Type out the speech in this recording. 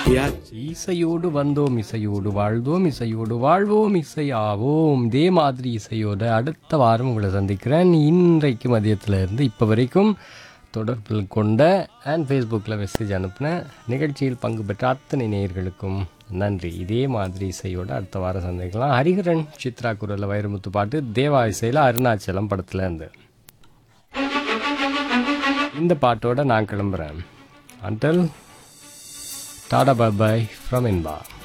இசையோடு வந்தோம் இசையோடு வாழ்ந்தோம் இசையோடு வாழ்வோம் இசையாவோம் இதே மாதிரி இசையோட அடுத்த வாரம் உங்களை சந்திக்கிறேன் இன்றைக்கு மதியத்தில் இருந்து இப்போ வரைக்கும் தொடர்பில் கொண்ட அண்ட் ஃபேஸ்புக்கில் மெசேஜ் அனுப்பின நிகழ்ச்சியில் பங்கு பெற்ற அத்தனை நேயர்களுக்கும் நன்றி இதே மாதிரி இசையோட அடுத்த வாரம் சந்திக்கலாம் ஹரிஹரன் சித்ரா குரலில் வைரமுத்து பாட்டு தேவா இசையில் அருணாச்சலம் படத்தில் இருந்து இந்த பாட்டோட நான் கிளம்புறேன் until tata bye from Inba